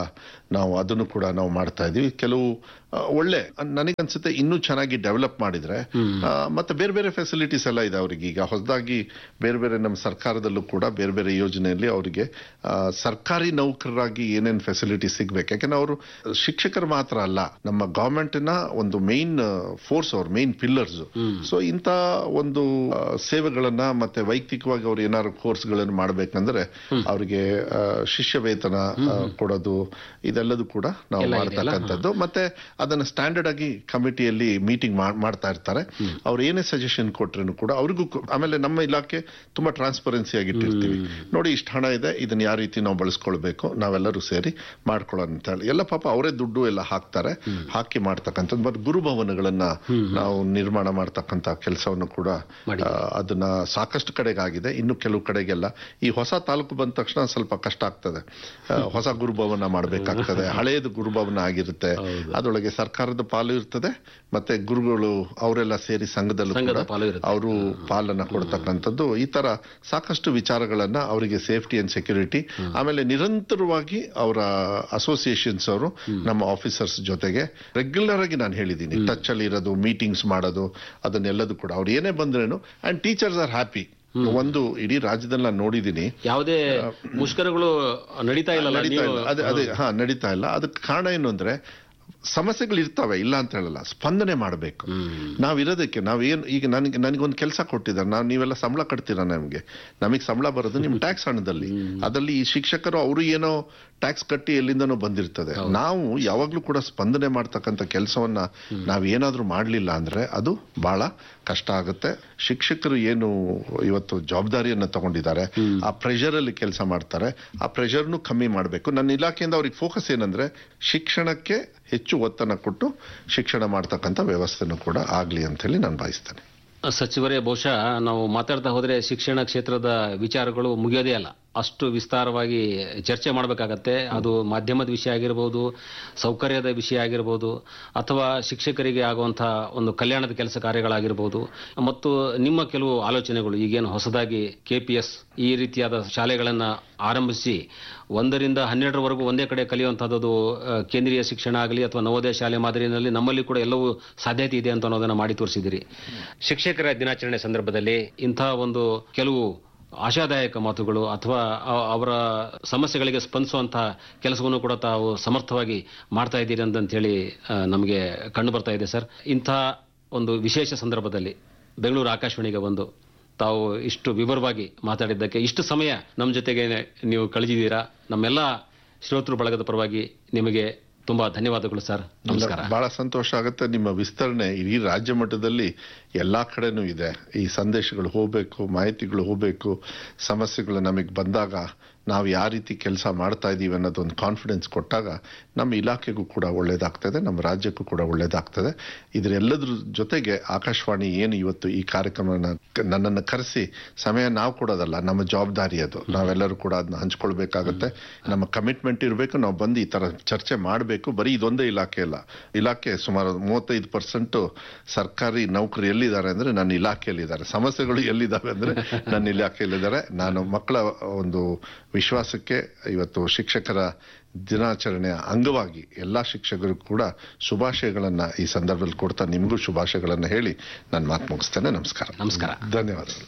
ನಾವು ಅದನ್ನು ಕೂಡ ನಾವು ಮಾಡ್ತಾ ಇದೀವಿ ಕೆಲವು ಆ, ಒಳ್ಳೆ ನನಗನ್ಸುತ್ತೆ ಇನ್ನೂ ಚೆನ್ನಾಗಿ ಡೆವಲಪ್ ಮಾಡಿದ್ರೆ ಆ, ಮತ್ತೆ ಬೇರೆ ಬೇರೆ ಫೆಸಿಲಿಟೀಸ್ ಎಲ್ಲ ಇದೆ ಅವರಿಗೆ ಈಗ ಹೊಸದಾಗಿ ಬೇರೆ ಬೇರೆ ನಮ್ಮ ಸರ್ಕಾರದಲ್ಲೂ ಕೂಡ ಬೇರೆ ಬೇರೆ ಯೋಜನೆಯಲ್ಲಿ ಅವರಿಗೆ ಆ, ಸರ್ಕಾರಿ ನೌಕರರಾಗಿ ಏನೇನು ಫೆಸಿಲಿಟಿ ಸಿಗ್ಬೇಕು ಯಾಕಂದ್ರೆ ಅವರು ಶಿಕ್ಷಕರು ಮಾತ್ರ ಅಲ್ಲ ನಮ್ಮ ಗವರ್ಮೆಂಟ್ನ ಒಂದು ಮೇನ್ ಫೋರ್ಸ್ ಅವ್ರ ಮೇನ್ ಪಿಲ್ಲರ್ಸ್ ಸೊ ಇಂಥ ಒಂದು ಆ, ಸೇವೆಗಳನ್ನ ಮತ್ತೆ ವೈಯಕ್ತಿಕವಾಗಿ ಅವ್ರು ಏನಾದ್ರು ಕೋರ್ಸ್ಗಳನ್ನು ಮಾಡ್ಬೇಕಂದ್ರೆ ಅವರಿಗೆ ಆ, ಶಿಷ್ಯ ವೇತನ ಆ, ಕೊಡೋದು ಇದೆಲ್ಲದೂ ಕೂಡ ನಾವು ಎಲ್ಲ ಇದೆಯಲ್ಲ? ಮಾಡ್ತಕ್ಕಂಥದ್ದು ಮತ್ತೆ ಅದನ್ನ ಸ್ಟ್ಯಾಂಡರ್ಡ್ ಆಗಿ ಕಮಿಟಿಯಲ್ಲಿ ಮೀಟಿಂಗ್ ಮಾಡ್ತಾ ಇರ್ತಾರೆ ಅವ್ರು ಏನೇ ಸಜೆಷನ್ ಕೊಟ್ರೇನು ಕೂಡ ಅವ್ರಿಗೂ ಕು- ಆಮೇಲೆ ನಮ್ಮ ಇಲಾಖೆ ತುಂಬಾ ಟ್ರಾನ್ಸ್ಪರೆನ್ಸಿ ಆಗಿ ಇಟ್ಟಿರ್ತೀವಿ ನೋಡಿ ಇಷ್ಟು ಹಣ ಇದೆ ಇದನ್ನ ಯಾವ ರೀತಿ ನಾವು ಬಳಸ್ಕೊಳ್ಬೇಕು ನಾವೆಲ್ಲರೂ ಸೇರಿ ಮಾಡ್ಕೊಳ್ಳೋಣ ಅಂತ ಹೇಳಿ ಎಲ್ಲ ಪಾಪ ಅವರೇ ದುಡ್ಡು ಎಲ್ಲ ಹಾಕ್ತಾರೆ ಹಾಕಿ ಮಾಡ್ತಕ್ಕಂಥದ್ದು ಮತ್ತೆ ಗುರುಭವನಗಳನ್ನ ನಾವು ನಿರ್ಮಾಣ ಮಾಡ್ತಕ್ಕಂಥ ಕೆಲಸವನ್ನು ಕೂಡ ಆ, ಅದನ್ನ ಸಾಕಷ್ಟು ಕಡೆಗೆ ಆಗಿದೆ ಇನ್ನು ಕೆಲವು ಕಡೆಗೆಲ್ಲ ಈ ಹೊಸ ತಾಲೂಕು ಬಂದ ತಕ್ಷಣ ಸ್ವಲ್ಪ ಕಷ್ಟ ಆಗ್ತದೆ ಆ, ಹೊಸ ಗುರುಭವನ ಮಾಡಬೇಕಾಗ್ತದೆ ಹಳೆಯದು ಗುರುಭವನ ಆಗಿರುತ್ತೆ ಅದರೊಳಗೆ ಸರ್ಕಾರದ ಪಾಲು ಇರ್ತದೆ ಮತ್ತೆ ಗುರುಗಳು ಅವರೆಲ್ಲ ಸೇರಿ ಸಂಘದಲ್ಲೂ ಕೂಡ ಸಂಘದ ಪಾಲು ಇರುತ್ತೆ. ಅವರು ಪಾಲನ್ನ ಕೊಡ್ತಕ್ಕಂಥದ್ದು ಈ ತರ ಸಾಕಷ್ಟು ವಿಚಾರಗಳನ್ನ ಅವರಿಗೆ ಸೇಫ್ಟಿ ಅಂಡ್ ಸೆಕ್ಯೂರಿಟಿ ಆಮೇಲೆ ನಿರಂತರವಾಗಿ ಅವರ ಅಸೋಸಿಯೇಷನ್ಸ್ ಅವರು ನಮ್ಮ ಆಫೀಸರ್ಸ್ ಜೊತೆಗೆ ರೆಗ್ಯುಲರ್ ಆಗಿ ನಾನು ಹೇಳಿದ್ದೀನಿ ಟಚ್ ಅಲ್ಲಿ ಇರೋದು ಮೀಟಿಂಗ್ಸ್ ಮಾಡೋದು ಅದನ್ನೆಲ್ಲದು ಕೂಡ ಅವ್ರು ಏನೇ ಬಂದ್ರೇನು ಅಂಡ್ ಟೀಚರ್ಸ್ ಆರ್ ಹ್ಯಾಪಿ ಒಂದು ಇಡೀ ರಾಜ್ಯದಲ್ಲಿ ನಾನು ನೋಡಿದ್ದೀನಿ ಯಾವುದೇ ಮುಷ್ಕರಗಳು ನಡೀತಾ ಇಲ್ಲ ನಡೀತಾ ನೀವು ಇಲ್ಲ ಅದೇ ಅದೇ ಹಾ ನಡೀತಾ ಇಲ್ಲ ಅದಕ್ಕೆ ಕಾರಣ ಏನು ಅಂದ್ರೆ ಸಮಸ್ಯೆಗಳು ಇರ್ತಾವೆ ಇಲ್ಲ ಅಂತ ಹೇಳಲ್ಲ ಸ್ಪಂದನೆ ಮಾಡಬೇಕು ನಾವಿರೋದಕ್ಕೆ ನಾವೇನು ಈಗ ನನಗೆ ನನಗೊಂದು ಕೆಲಸ ಕೊಟ್ಟಿದ್ದಾರೆ ನಾವು ನೀವೆಲ್ಲ ಸಂಬಳ ಕಟ್ತೀರಾ ನಮಗೆ ನಮಗೆ ಸಂಬಳ ಬರೋದು ನಿಮ್ ಟ್ಯಾಕ್ಸ್ ಹಣದಲ್ಲಿ ಅದರಲ್ಲಿ ಈ ಶಿಕ್ಷಕರು ಅವರು ಏನೋ ಟ್ಯಾಕ್ಸ್ ಕಟ್ಟಿ ಎಲ್ಲಿಂದನೋ ಬಂದಿರ್ತದೆ ನಾವು ಯಾವಾಗ್ಲೂ ಕೂಡ ಸ್ಪಂದನೆ ಮಾಡ್ತಕ್ಕಂಥ ಕೆಲಸವನ್ನ ನಾವೇನಾದ್ರೂ ಮಾಡಲಿಲ್ಲ ಅಂದ್ರೆ ಅದು ಬಹಳ ಕಷ್ಟ ಆಗುತ್ತೆ ಶಿಕ್ಷಕರು ಏನು ಇವತ್ತು ಜವಾಬ್ದಾರಿಯನ್ನ ತಗೊಂಡಿದ್ದಾರೆ ಆ ಪ್ರೆಷರ್ ಅಲ್ಲಿ ಕೆಲಸ ಮಾಡ್ತಾರೆ ಆ ಪ್ರೆಷರ್ನು ಕಮ್ಮಿ ಮಾಡಬೇಕು ನನ್ನ ಇಲಾಖೆಯಿಂದ ಅವ್ರಿಗೆ ಫೋಕಸ್ ಏನಂದ್ರೆ ಶಿಕ್ಷಣಕ್ಕೆ ಹೆಚ್ಚು ಒತ್ತನ್ನು ಕೊಟ್ಟು ಶಿಕ್ಷಣ ಮಾಡ್ತಕ್ಕಂಥ ವ್ಯವಸ್ಥೆನೂ ಕೂಡ ಆಗ್ಲಿ ಅಂತ ಹೇಳಿ ನಾನು ಭಾವಿಸ್ತೇನೆ ಸಚಿವರೇ ಬಹುಶಃ ನಾವು ಮಾತಾಡ್ತಾ ಹೋದ್ರೆ ಶಿಕ್ಷಣ ಕ್ಷೇತ್ರದ ವಿಚಾರಗಳು ಮುಗಿಯೋದೇ ಅಲ್ಲ ಅಷ್ಟು ವಿಸ್ತಾರವಾಗಿ ಚರ್ಚೆ ಮಾಡಬೇಕಾಗತ್ತೆ ಅದು ಮಾಧ್ಯಮದ ವಿಷಯ ಆಗಿರ್ಬೋದು ಸೌಕರ್ಯದ ವಿಷಯ ಆಗಿರ್ಬೋದು ಅಥವಾ ಶಿಕ್ಷಕರಿಗೆ ಆಗುವಂತಹ ಒಂದು ಕಲ್ಯಾಣದ ಕೆಲಸ ಕಾರ್ಯಗಳಾಗಿರ್ಬೋದು ಮತ್ತು ನಿಮ್ಮ ಕೆಲವು ಆಲೋಚನೆಗಳು ಈಗೇನು ಹೊಸದಾಗಿ ಕೆಪಿಎಸ್ ಈ ರೀತಿಯಾದ ಶಾಲೆಗಳನ್ನ ಆರಂಭಿಸಿ ಒಂದರಿಂದ ಹನ್ನೆರಡರವರೆಗೂ ಒಂದೇ ಕಡೆ ಕಲಿಯುವಂತಹದ್ದು ಆ, ಕೇಂದ್ರೀಯ ಶಿಕ್ಷಣ ಆಗಲಿ ಅಥವಾ ನವೋದಯ ಶಾಲೆ ಮಾದರಿಯಲ್ಲಿ ನಮ್ಮಲ್ಲಿ ಕೂಡ ಎಲ್ಲವೂ ಸಾಧ್ಯತೆ ಇದೆ ಅಂತ ಅನ್ನೋದನ್ನ ಮಾಡಿ ತೋರಿಸಿದಿರಿ ಶಿಕ್ಷಕರ ದಿನಾಚರಣೆ ಸಂದರ್ಭದಲ್ಲಿ ಇಂತಹ ಒಂದು ಕೆಲವು ಆಶಾದಾಯಕ ಮಾತುಗಳು ಅಥವಾ ಅ- ಅವರ ಸಮಸ್ಯೆಗಳಿಗೆ ಸ್ಪಂದಿಸುವಂತಹ ಕೆಲಸವನ್ನು ಕೂಡ ತಾವು ಸಮರ್ಥವಾಗಿ ಮಾಡ್ತಾ ಇದ್ದೀರಿ ಅಂತ ಹೇಳಿ ನಮಗೆ ಕಂಡು ಬರ್ತಾ ಇದೆ ಸರ್ ಇಂಥ ಒಂದು ವಿಶೇಷ ಸಂದರ್ಭದಲ್ಲಿ ಬೆಂಗಳೂರು ಆಕಾಶವಾಣಿಗೆ ಬಂದು ತಾವು ಇಷ್ಟು ವಿವರವಾಗಿ ಮಾತಾಡಿದ್ದಕ್ಕೆ ಇಷ್ಟು ಸಮಯ ನಮ್ಮ ಜೊತೆಗೆ ನೀವು ಕಳೆದಿದ್ದೀರಾ ನಮ್ಮೆಲ್ಲ ಶ್ರೋತೃ ಬಳಗದ ಪರವಾಗಿ ನಿಮಗೆ ತುಂಬಾ ಧನ್ಯವಾದಗಳು ಸರ್ ನಮಸ್ಕಾರ ಬಹಳ ಸಂತೋಷ ಆಗುತ್ತೆ ನಿಮ್ಮ ವಿಸ್ತರಣೆ ಇಡೀ ರಾಜ್ಯ ಮಟ್ಟದಲ್ಲಿ ಎಲ್ಲಾ ಕಡೆನೂ ಇದೆ ಈ ಸಂದೇಶಗಳು ಹೋಗ್ಬೇಕು ಮಾಹಿತಿಗಳು ಹೋಗ್ಬೇಕು ಸಮಸ್ಯೆಗಳು ನಮಗೆ ಬಂದಾಗ ನಾವು ಯಾವ ರೀತಿ ಕೆಲಸ ಮಾಡ್ತಾ ಇದೀವಿ ಅನ್ನೋದೊಂದು ಕಾನ್ಫಿಡೆನ್ಸ್ ಕೊಟ್ಟಾಗ ನಮ್ಮ ಇಲಾಖೆಗೂ ಕೂಡ ಒಳ್ಳೇದಾಗ್ತದೆ ನಮ್ಮ ರಾಜ್ಯಕ್ಕೂ ಕೂಡ ಒಳ್ಳೇದಾಗ್ತದೆ ಇದರೆಲ್ಲದ್ರ ಜೊತೆಗೆ ಆಕಾಶವಾಣಿ ಏನು ಇವತ್ತು ಈ ಕಾರ್ಯಕ್ರಮನ ನನ್ನನ್ನು ಕರೆಸಿ ಸಮಯ ನಾವು ಕೊಡೋದಲ್ಲ ನಮ್ಮ ಜವಾಬ್ದಾರಿ ಅದು ನಾವೆಲ್ಲರೂ ಕೂಡ ಅದನ್ನ ಹಂಚ್ಕೊಳ್ಬೇಕಾಗತ್ತೆ ನಮ್ಮ ಕಮಿಟ್ಮೆಂಟ್ ಇರಬೇಕು ನಾವು ಬಂದು ಈ ತರ ಚರ್ಚೆ ಮಾಡಬೇಕು ಬರೀ ಇದೊಂದೇ ಇಲಾಖೆ ಅಲ್ಲ ಇಲಾಖೆ ಸುಮಾರು ಮೂವತ್ತೈದು ಪರ್ಸೆಂಟ್ ಸರ್ಕಾರಿ ನೌಕರು ಎಲ್ಲಿದ್ದಾರೆ ಅಂದ್ರೆ ನನ್ನ ಇಲಾಖೆಯಲ್ಲಿದ್ದಾರೆ ಸಮಸ್ಯೆಗಳು ಎಲ್ಲಿದ್ದಾವೆ ಅಂದ್ರೆ ನನ್ನ ಇಲಾಖೆಯಲ್ಲಿದ್ದಾರೆ ನಾನು ಮಕ್ಕಳ ಒಂದು ವಿಶ್ವಾಸಕ್ಕೆ ಇವತ್ತು ಶಿಕ್ಷಕರ ದಿನಾಚರಣೆಯ ಅಂಗವಾಗಿ ಎಲ್ಲಾ ಶಿಕ್ಷಕರು ಕೂಡ ಶುಭಾಶಯಗಳನ್ನ ಈ ಸಂದರ್ಭದಲ್ಲಿ ಕೊಡ್ತಾ ನಿಮಗೂ ಶುಭಾಶಯಗಳನ್ನ ಹೇಳಿ ನಾನು ಮಾತು ಮುಗಿಸ್ತೇನೆ ನಮಸ್ಕಾರ ನಮಸ್ಕಾರ. ಧನ್ಯವಾದಗಳು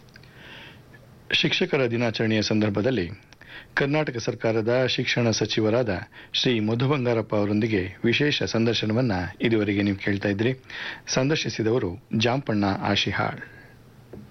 ಶಿಕ್ಷಕರ ದಿನಾಚರಣೆಯ ಸಂದರ್ಭದಲ್ಲಿ ಕರ್ನಾಟಕ ಸರ್ಕಾರದ ಶಿಕ್ಷಣ ಸಚಿವರಾದ ಶ್ರೀ ಮಧು ಬಂಗಾರಪ್ಪ ಅವರೊಂದಿಗೆ ವಿಶೇಷ ಸಂದರ್ಶನವನ್ನ ಇದುವರೆಗೆ ನೀವು ಕೇಳ್ತಾ ಇದ್ರಿ ಸಂದರ್ಶಿಸಿದವರು ಜಾಂಪಣ್ಣ ಆಶಿಹಾಳ್